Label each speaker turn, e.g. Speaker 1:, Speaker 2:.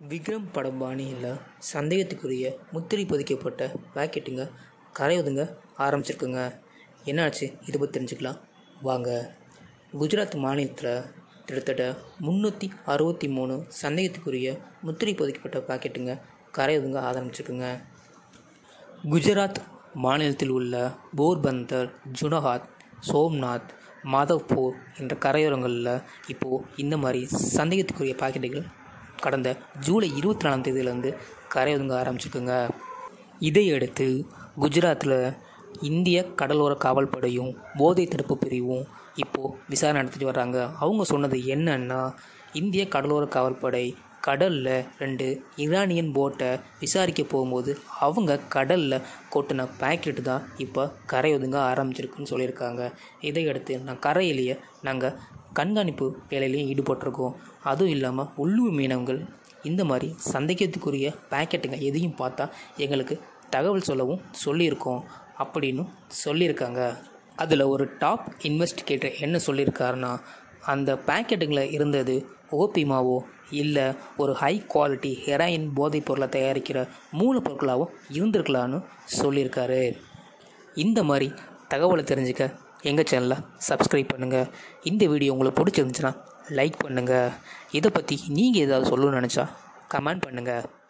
Speaker 1: விக்ரம் படம் பாணியில் சந்தேகத்துக்குரிய முத்திரை பதிக்கப்பட்ட பாக்கெட்டுங்க கரையுதுங்க ஆரம்பிச்சிருக்குங்க என்னாச்சு இதை பற்றி தெரிஞ்சுக்கலாம் வாங்க குஜராத் மாநிலத்தில் கிட்டத்தட்ட முந்நூற்றி அறுபத்தி மூணு சந்தேகத்துக்குரிய முத்திரை பதிக்கப்பட்ட பாக்கெட்டுங்க கரையுதுங்க ஆரம்பிச்சிருக்குங்க குஜராத் மாநிலத்தில் உள்ள போர்பந்தர் ஜுனகாத் சோம்நாத் மாதவ்பூர் என்ற கரையோரங்களில் இப்போது இந்த மாதிரி சந்தேகத்துக்குரிய பாக்கெட்டுகள் கடந்த ஜூலை இருபத்தி நாலாம் தேதியிலேருந்து கரையொதுங்க ஆரம்பிச்சிருக்குங்க இதையடுத்து குஜராத்தில் இந்திய கடலோர காவல்படையும் போதை தடுப்பு பிரிவும் இப்போது விசாரணை நடத்திட்டு வர்றாங்க அவங்க சொன்னது என்னன்னா இந்திய கடலோர காவல்படை கடலில் ரெண்டு ஈரானியன் போட்டை விசாரிக்க போகும்போது அவங்க கடலில் கொட்டின பேக்கெட்டு தான் இப்போ கரை ஒதுங்க ஆரம்பிச்சிருக்குன்னு சொல்லியிருக்காங்க இதையடுத்து நான் கரையிலேயே நாங்கள் கண்காணிப்பு வேலையிலையும் ஈடுபட்டிருக்கோம் அதுவும் இல்லாமல் உள்ளூர் மீனவங்கள் இந்த மாதிரி சந்தேகத்துக்குரிய பேக்கெட்டுங்க எதையும் பார்த்தா எங்களுக்கு தகவல் சொல்லவும் சொல்லியிருக்கோம் அப்படின்னு சொல்லியிருக்காங்க அதில் ஒரு டாப் இன்வெஸ்டிகேட்டர் என்ன சொல்லியிருக்காருன்னா அந்த பேக்கெட்டுங்களை இருந்தது ஓபிமாவோ இல்லை ஒரு ஹை குவாலிட்டி ஹெராயின் போதைப் பொருளை தயாரிக்கிற மூலப்பொருட்களாகவும் இருந்திருக்கலான்னு சொல்லியிருக்காரு இந்த மாதிரி தகவலை தெரிஞ்சுக்க எங்கள் சேனலை சப்ஸ்கிரைப் பண்ணுங்கள் இந்த வீடியோ உங்களுக்கு பிடிச்சிருந்துச்சுன்னா லைக் பண்ணுங்கள் இதை பற்றி நீங்கள் ஏதாவது சொல்லணும்னு நினச்சா கமெண்ட் பண்ணுங்கள்